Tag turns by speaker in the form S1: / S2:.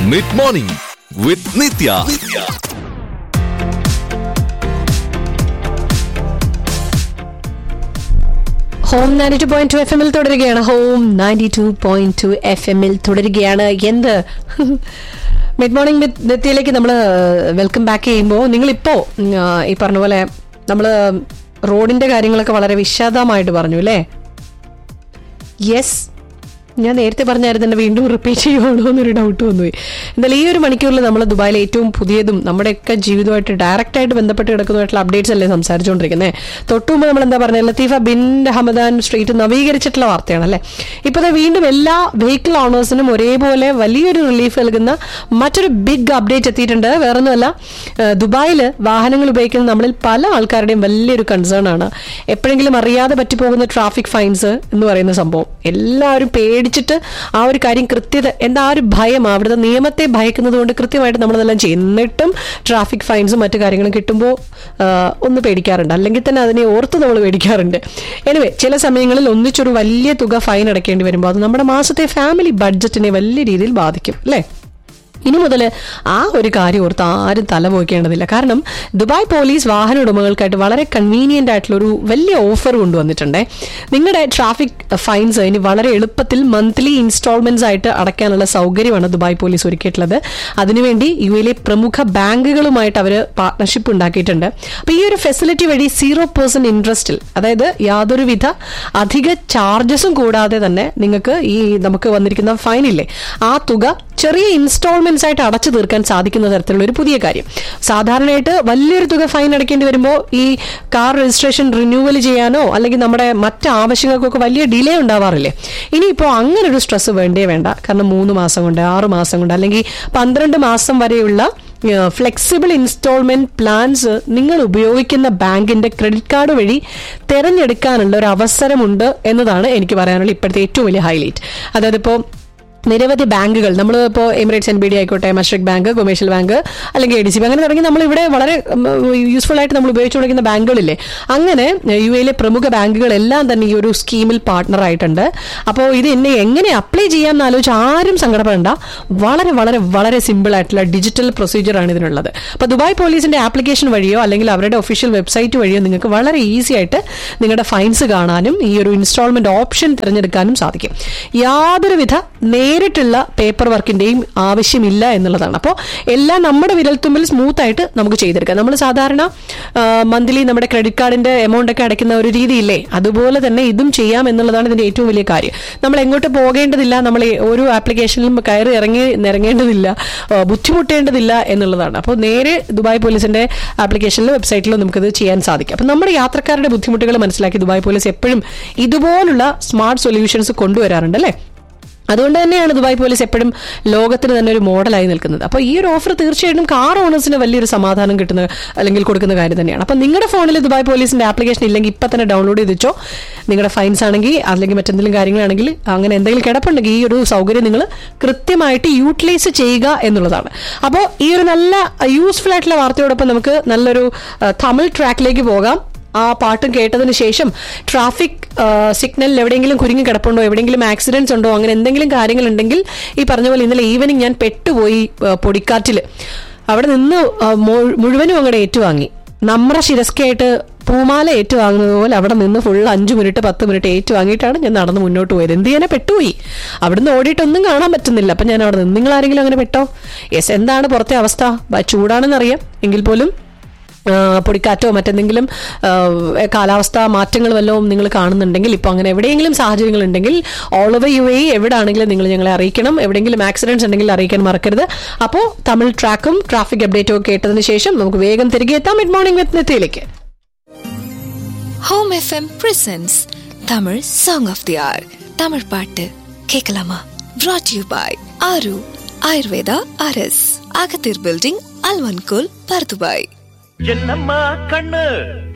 S1: mid morning with Nithya
S2: home ninety two point two F എമ്മിൽ തുടരുകയാണ് home ninety two point two F എമ്മിൽ തുടരുകയാണ് എന്ത് മിഡ് മോർണിംഗ് വിത്ത് നിത്യയിലേക്ക് നമ്മൾ വെൽക്കം ബാക്ക് ചെയ്യുമ്പോൾ നിങ്ങളിപ്പോ ഉം, ആ, ഈ പറഞ്ഞ പോലെ നമ്മൾ റോഡിന്റെ കാര്യങ്ങളൊക്കെ വളരെ വിശദമായിട്ട് പറഞ്ഞു അല്ലേ യെസ് ഞാൻ നേരത്തെ പറഞ്ഞായിരുന്നു തന്നെ വീണ്ടും റിപ്പീറ്റ് ചെയ്യുവാണോ എന്നൊരു ഡൗട്ട് വന്നുപോയി എന്തായാലും ഈ ഒരു മണിക്കൂറിൽ നമ്മൾ ദുബായിലെ ഏറ്റവും പുതിയതും നമ്മുടെയൊക്കെ ജീവിതമായിട്ട് ഡയറക്റ്റ് ആയിട്ട് ബന്ധപ്പെട്ട് കിടക്കുന്നതായിട്ടുള്ള അപ്ഡേറ്റ്സ് അല്ലേ സംസാരിച്ചുകൊണ്ടിരിക്കുന്നത് തൊട്ടുമുമ്പ് നമ്മൾ എന്താ പറഞ്ഞത് ലത്തീഫ ബിൻ ഹമദാൻ സ്ട്രീറ്റ് നവീകരിച്ചിട്ടുള്ള വാർത്തയാണ് അല്ലേ ഇപ്പോൾ വീണ്ടും എല്ലാ വെഹിക്കിൾ ഓണേഴ്സിനും ഒരേപോലെ വലിയൊരു റിലീഫ് നൽകുന്ന മറ്റൊരു ബിഗ് അപ്ഡേറ്റ് എത്തിയിട്ടുണ്ട് വേറൊന്നുമല്ല ഏഹ് ദുബായിൽ വാഹനങ്ങൾ ഉപയോഗിക്കുന്ന നമ്മളിൽ പല ആൾക്കാരുടെയും വലിയൊരു കൺസേൺ ആണ് എപ്പോഴെങ്കിലും അറിയാതെ പറ്റിപ്പോകുന്ന ട്രാഫിക് ഫൈൻസ് എന്ന് പറയുന്ന സംഭവം എല്ലാവരും പേടിച്ചിട്ട് ആ ഒരു കാര്യം കൃത്യത എന്താ ആ ഒരു ഭയം അവിടുത്തെ നിയമത്തെ ഭയക്കുന്നത് കൊണ്ട് കൃത്യമായിട്ട് നമ്മളതെല്ലാം ചെയ്യും എന്നിട്ടും ട്രാഫിക് ഫൈൻസും മറ്റു കാര്യങ്ങളും കിട്ടുമ്പോൾ ഒന്ന് പേടിക്കാറുണ്ട് അല്ലെങ്കിൽ തന്നെ അതിനെ ഓർത്ത് നമ്മൾ പേടിക്കാറുണ്ട് എനിവേ ചില സമയങ്ങളിൽ ഒന്നിച്ചൊരു വലിയ തുക ഫൈൻ അടയ്ക്കേണ്ടി വരുമ്പോൾ അത് നമ്മുടെ മാസത്തെ ഫാമിലി ബഡ്ജറ്റിനെ വലിയ രീതിയിൽ ബാധിക്കും അല്ലേ ഇനി മുതൽ ആ ഒരു കാര്യം ഓർത്ത് ആരും തല പോയിക്കേണ്ടതില്ല കാരണം ദുബായ് പോലീസ് വാഹന ഉടമകൾക്കായിട്ട് വളരെ കൺവീനിയന്റ് ആയിട്ടുള്ള ഒരു വലിയ ഓഫർ കൊണ്ടുവന്നിട്ടുണ്ട് നിങ്ങളുടെ ട്രാഫിക് ഫൈൻസ് ഇനി വളരെ എളുപ്പത്തിൽ മന്ത്ലി ഇൻസ്റ്റാൾമെന്റ്സ് ആയിട്ട് അടയ്ക്കാനുള്ള സൗകര്യമാണ് ദുബായ് പോലീസ് ഒരുക്കിയിട്ടുള്ളത് അതിനുവേണ്ടി യു എയിലെ പ്രമുഖ ബാങ്കുകളുമായിട്ട് അവർ പാർട്ണർഷിപ്പ് ഉണ്ടാക്കിയിട്ടുണ്ട് അപ്പോൾ ഈ ഒരു ഫെസിലിറ്റി വഴി സീറോ പേഴ്സെന്റ് ഇൻട്രസ്റ്റിൽ അതായത് യാതൊരുവിധ അധിക ചാർജസും കൂടാതെ തന്നെ നിങ്ങൾക്ക് ഈ നമുക്ക് വന്നിരിക്കുന്ന ഫൈനില്ലേ ആ തുക ചെറിയ ഇൻസ്റ്റാൾമെന്റ്സ് ആയിട്ട് അടച്ചു തീർക്കാൻ സാധിക്കുന്ന തരത്തിലുള്ള ഒരു പുതിയ കാര്യം സാധാരണയായിട്ട് വലിയൊരു തുക ഫൈൻ അടയ്ക്കേണ്ടി വരുമ്പോൾ ഈ കാർ രജിസ്ട്രേഷൻ റിന്യൂവൽ ചെയ്യാനോ അല്ലെങ്കിൽ നമ്മുടെ മറ്റ് ആവശ്യങ്ങൾക്കൊക്കെ വലിയ ഡിലേ ഉണ്ടാവാറില്ലേ ഇനിയിപ്പോൾ അങ്ങനെ ഒരു സ്ട്രെസ് വേണ്ടേ വേണ്ട കാരണം മൂന്ന് മാസം കൊണ്ട് ആറ് മാസം കൊണ്ട് അല്ലെങ്കിൽ പന്ത്രണ്ട് മാസം വരെയുള്ള ഫ്ലെക്സിബിൾ ഇൻസ്റ്റാൾമെന്റ് പ്ലാൻസ് നിങ്ങൾ ഉപയോഗിക്കുന്ന ബാങ്കിന്റെ ക്രെഡിറ്റ് കാർഡ് വഴി തിരഞ്ഞെടുക്കാനുള്ള ഒരു അവസരമുണ്ട് എന്നതാണ് എനിക്ക് പറയാനുള്ള ഇപ്പോഴത്തെ ഏറ്റവും വലിയ ഹൈലൈറ്റ് അതായത് ഇപ്പോൾ നിരവധി ബാങ്കുകൾ നമ്മൾ ഇപ്പോൾ എമിറേറ്റ്സ് എൻ ബി ഡി ആയിക്കോട്ടെ മഷ്രിക് ബാങ്ക് കൊമേഴ്ഷ്യൽ ബാങ്ക് അല്ലെങ്കിൽ എ ഡി സി ബാങ്ക് അങ്ങനെ തുടങ്ങി നമ്മൾ ഇവിടെ വളരെ യൂസ്ഫുൾ ആയിട്ട് നമ്മൾ ഉപയോഗിച്ചുകൊണ്ടിരിക്കുന്ന ബാങ്കുകളില്ലേ അങ്ങനെ യു എയിലെ പ്രമുഖ ബാങ്കുകളെല്ലാം തന്നെ ഈ ഒരു സ്കീമിൽ പാർട്ട്ണർ ആയിട്ടുണ്ട് അപ്പോൾ ഇത് എന്നെ എങ്ങനെ അപ്ലൈ ചെയ്യാമെന്ന് ആലോചിച്ച് ആരും സങ്കടപ്പെടേണ്ട വളരെ വളരെ വളരെ സിമ്പിൾ ആയിട്ടുള്ള ഡിജിറ്റൽ പ്രൊസീജിയർ ആണ് ഇതിനുള്ളത് അപ്പോൾ ദുബായ് പോലീസിന്റെ ആപ്ലിക്കേഷൻ വഴിയോ അല്ലെങ്കിൽ അവരുടെ ഒഫീഷ്യൽ വെബ്സൈറ്റ് വഴിയോ നിങ്ങൾക്ക് വളരെ ഈസി ആയിട്ട് നിങ്ങളുടെ ഫൈൻസ് കാണാനും ഈ ഒരു ഇൻസ്റ്റാൾമെന്റ് ഓപ്ഷൻ തിരഞ്ഞെടുക്കാനും സാധിക്കും യാതൊരുവിധ നേരിട്ടുള്ള പേപ്പർ വർക്കിന്റെയും ആവശ്യമില്ല എന്നുള്ളതാണ് അപ്പോൾ എല്ലാം നമ്മുടെ വിരൽത്തുമ്പിൽ സ്മൂത്ത് ആയിട്ട് നമുക്ക് ചെയ്തെടുക്കാം നമ്മൾ സാധാരണ മന്ത്ലി നമ്മുടെ ക്രെഡിറ്റ് കാർഡിന്റെ എമൗണ്ട് ഒക്കെ അടയ്ക്കുന്ന ഒരു രീതിയില്ലേ അതുപോലെ തന്നെ ഇതും ചെയ്യാം എന്നുള്ളതാണ് ഇതിന്റെ ഏറ്റവും വലിയ കാര്യം നമ്മൾ എങ്ങോട്ട് പോകേണ്ടതില്ല നമ്മൾ ഓരോ ആപ്ലിക്കേഷനിലും കയറി ഇറങ്ങി നിറങ്ങേണ്ടതില്ല ആ, ബുദ്ധിമുട്ടേണ്ടതില്ല എന്നുള്ളതാണ് അപ്പോൾ നേരെ ദുബായ് പോലീസിന്റെ ആപ്ലിക്കേഷനിലും വെബ്സൈറ്റിലും നമുക്കിത് ചെയ്യാൻ സാധിക്കും അപ്പം നമ്മുടെ യാത്രക്കാരുടെ ബുദ്ധിമുട്ടുകൾ മനസ്സിലാക്കി ദുബായ് പോലീസ് എപ്പോഴും ഇതുപോലുള്ള സ്മാർട്ട് സൊല്യൂഷൻസ് കൊണ്ടുവരാറുണ്ട് അല്ലേ അതുകൊണ്ട് തന്നെയാണ് ദുബായ് പോലീസ് എപ്പോഴും ലോകത്തിന് തന്നെ ഒരു മോഡലായി നിൽക്കുന്നത് അപ്പോൾ ഈ ഒരു ഓഫർ തീർച്ചയായിട്ടും കാർ ഓണേഴ്സിന് വലിയൊരു സമാധാനം കിട്ടുന്ന അല്ലെങ്കിൽ കൊടുക്കുന്ന കാര്യം തന്നെയാണ് അപ്പോൾ നിങ്ങളുടെ ഫോണിൽ ദുബായ് പോലീസിന്റെ ആപ്ലിക്കേഷൻ ഇല്ലെങ്കിൽ ഇപ്പം തന്നെ ഡൗൺലോഡ് ചെയ്ത് വെച്ചോ നിങ്ങളുടെ ഫൈൻസ് ആണെങ്കിൽ അല്ലെങ്കിൽ മറ്റെന്തെങ്കിലും കാര്യങ്ങളാണെങ്കിൽ അങ്ങനെ എന്തെങ്കിലും കിടപ്പുണ്ടെങ്കിൽ ഈ ഒരു സൗകര്യം നിങ്ങൾ കൃത്യമായിട്ട് യൂട്ടിലൈസ് ചെയ്യുക എന്നുള്ളതാണ് അപ്പോൾ ഈ ഒരു നല്ല യൂസ്ഫുൾ ആയിട്ടുള്ള വാർത്തയോടൊപ്പം നമുക്ക് നല്ലൊരു ആ, തമിഴ് ട്രാക്കിലേക്ക് പോകാം ആ പാട്ടും കേട്ടതിന് ശേഷം ട്രാഫിക് സിഗ്നലിൽ എവിടെയെങ്കിലും കുരുങ്ങി കിടപ്പുണ്ടോ എവിടെയെങ്കിലും ആക്സിഡൻസ് ഉണ്ടോ അങ്ങനെ എന്തെങ്കിലും കാര്യങ്ങളുണ്ടെങ്കിൽ ഈ പറഞ്ഞ പോലെ ഇന്നലെ ഈവനിങ് ഞാൻ പെട്ടുപോയി ആ, പൊടിക്കാറ്റിൽ അവിടെ നിന്ന് ആ, മു- മുഴുവനും അങ്ങോട്ട് ഏറ്റുവാങ്ങി നമ്മുടെ ശിരസ്കയായിട്ട് പൂമാല ഏറ്റുവാങ്ങുന്നത് പോലെ അവിടെ നിന്ന് ഫുൾ അഞ്ച് മിനിറ്റ് പത്ത് മിനിറ്റ് ഏറ്റുവാങ്ങിയിട്ടാണ് ഞാൻ നടന്ന് മുന്നോട്ട് പോയത് എന്ത് ചെയ്യാനെ പെട്ടുപോയി അവിടുന്ന് ഓടിയിട്ടൊന്നും കാണാൻ പറ്റുന്നില്ല അപ്പം ഞാൻ അവിടെ നിന്ന് നിങ്ങൾ ആരെങ്കിലും അങ്ങനെ പെട്ടോ യെസ് എന്താണ് പുറത്തെ അവസ്ഥ ബ- ചൂടാണെന്നറിയാം എങ്കിൽ പോലും ആ, പൊടിക്കാറ്റോ മറ്റെന്തെങ്കിലും ആ, കാലാവസ്ഥ മാറ്റങ്ങൾ വല്ലതും നിങ്ങൾ കാണുന്നുണ്ടെങ്കിൽ ഇപ്പോൾ അങ്ങനെ എവിടെയെങ്കിലും സാഹചര്യങ്ങൾ ഉണ്ടെങ്കിൽ ഓൾ ഓവർ യു എ എവിടെ ആണെങ്കിലും നിങ്ങൾ ഞങ്ങളെ അറിയിക്കണം എവിടെയെങ്കിലും ആക്സിഡൻസ് ഉണ്ടെങ്കിൽ അറിയിക്കാൻ മറക്കരുത് അപ്പോൾ തമിഴ് ട്രാക്കും ട്രാഫിക് അപ്ഡേറ്റും ഒക്കെ കേട്ടതിന് ശേഷം നമുക്ക് വേഗം തിരികെ എത്താം മിഡ് മോർണിംഗ് വിത്ത് നെത്തിയിലേക്ക്
S3: home FM presents Tamil song of the hour Tamil பாட்டு கேட்கலாமா brought you by Aaru Ayurveda அரஸ் அகத்தீர் பில்டிங் அல்வன்கோல் பர்துபாய்
S4: என்னம்மா கண்ணு